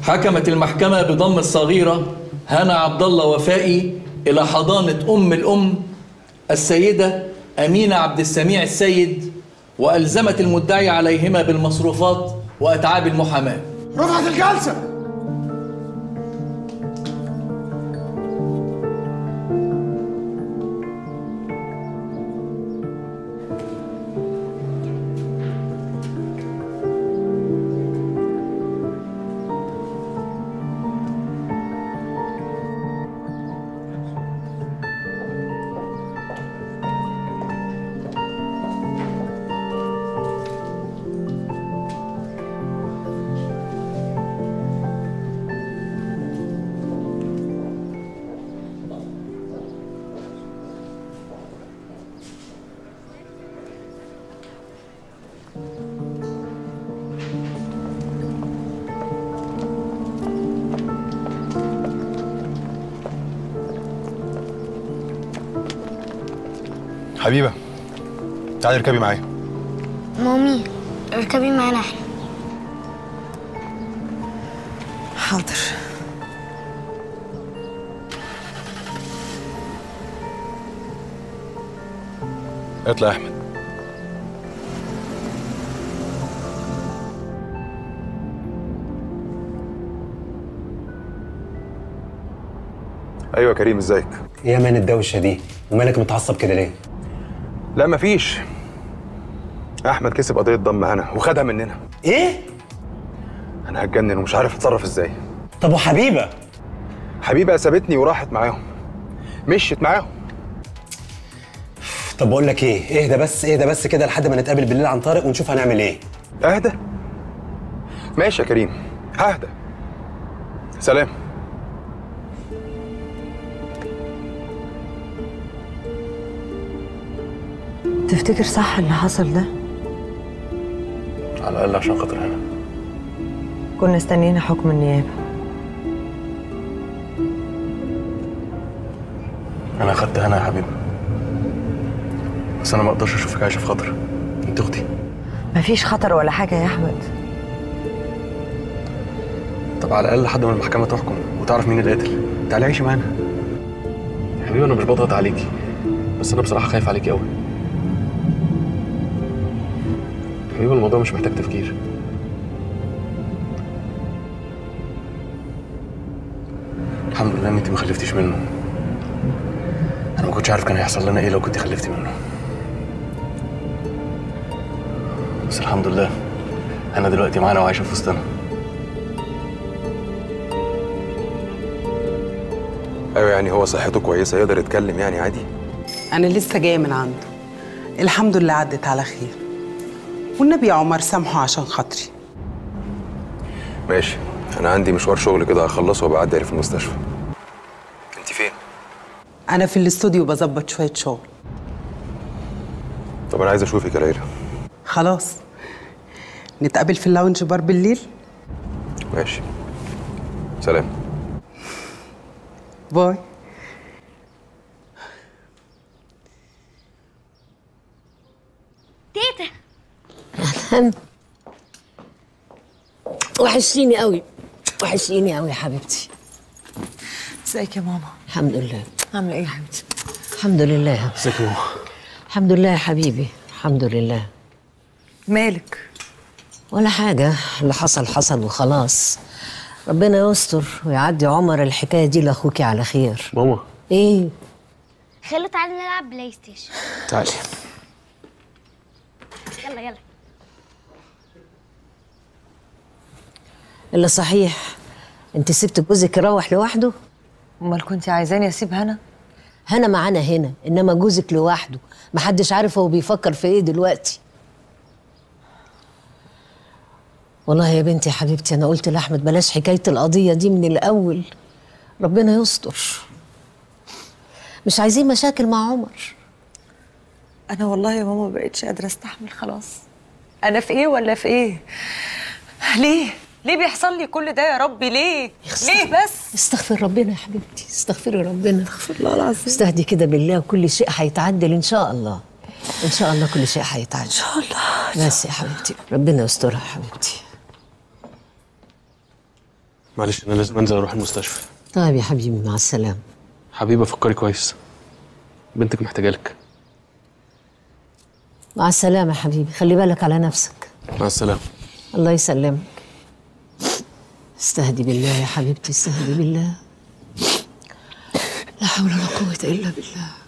حكمت المحكمة بضم الصغيرة هنا عبد الله وفائي إلى حضانة أم الأم السيدة أمينة عبد السميع السيد وألزمت المدعي عليهما بالمصروفات وأتعاب المحاماة رفعت الجلسة حبيبه تعالي اركبي معايا مامي اركبي معانا احنا حاضر اطلع يا احمد ايوه يا كريم ازيك ايه يا مان الدوشه دي ومالك متعصب كده ليه لا مفيش احمد كسب قضيه ضم هنا وخدها مننا ايه انا هتجنن ومش عارف اتصرف ازاي طب وحبيبه حبيبه سابتني وراحت معاهم مشيت معاهم طب بقول لك ايه اهدى بس اهدى بس كده لحد ما نتقابل بالليل عن طارق ونشوف هنعمل ايه اهدى ماشي يا كريم ههدى سلام تفتكر صح اللي حصل ده على الاقل عشان خاطر هنا كنا استنينا حكم النيابه انا اخدت هنا يا حبيبي بس انا ما اقدرش اشوفك عايشه في خطر انت اختي مفيش خطر ولا حاجه يا احمد طب على الاقل لحد ما المحكمه تحكم وتعرف مين القاتل تعالي عيشي معانا يا حبيبي انا مش بضغط عليكي بس انا بصراحه خايف عليكي قوي حبيبي الموضوع مش محتاج تفكير الحمد لله ان انت ما خلفتيش منه انا ما كنتش عارف كان هيحصل لنا ايه لو كنت خلفتي منه بس الحمد لله انا دلوقتي معانا وعايشه في وسطنا ايوه يعني هو صحته كويسه يقدر يتكلم يعني عادي أنا لسه جاية من عنده الحمد لله عدت على خير والنبي يا عمر سامحه عشان خاطري ماشي انا عندي مشوار شغل كده هخلصه وبعدي عليه في المستشفى انت فين أنا في الاستوديو بظبط شوية شغل طب انا عايز اشوفك يا ليلى خلاص نتقابل في اللاونج بار بالليل ماشي سلام باي تيتا وحشتيني قوي وحشتيني قوي يا حبيبتي ازيك يا ماما الحمد لله عامله ايه يا حبيبتي الحمد لله ازيك يا ماما الحمد لله يا حبيبي الحمد لله مالك ولا حاجة اللي حصل حصل وخلاص ربنا يستر ويعدي عمر الحكاية دي لأخوكي على خير ماما إيه خلوا تعالى نلعب بلاي ستيشن تعالي يلا يلا اللي صحيح أنت سبت جوزك يروح لوحده امال كنت عايزاني اسيب هنا هنا معانا هنا إنما جوزك لوحده محدش عارف هو بيفكر في إيه دلوقتي والله يا بنتي يا حبيبتي أنا قلت لأحمد بلاش حكاية القضية دي من الأول ربنا يستر مش عايزين مشاكل مع عمر انا والله يا ماما ما بقتش قادره استحمل خلاص انا في ايه ولا في ايه ليه ليه بيحصل لي كل ده يا ربي ليه ليه بس استغفر ربنا يا حبيبتي استغفري ربنا استغفر الله العظيم استهدي كده بالله وكل شيء هيتعدل ان شاء الله ان شاء الله كل شيء هيتعدل ان شاء الله بس يا حبيبتي ربنا يسترها يا حبيبتي معلش انا لازم انزل اروح المستشفى طيب يا حبيبي مع السلامه حبيبه فكري كويس بنتك محتاجه لك مع السلامه يا حبيبي خلي بالك على نفسك مع السلامه الله يسلمك استهدي بالله يا حبيبتي استهدي بالله لا حول ولا قوه الا بالله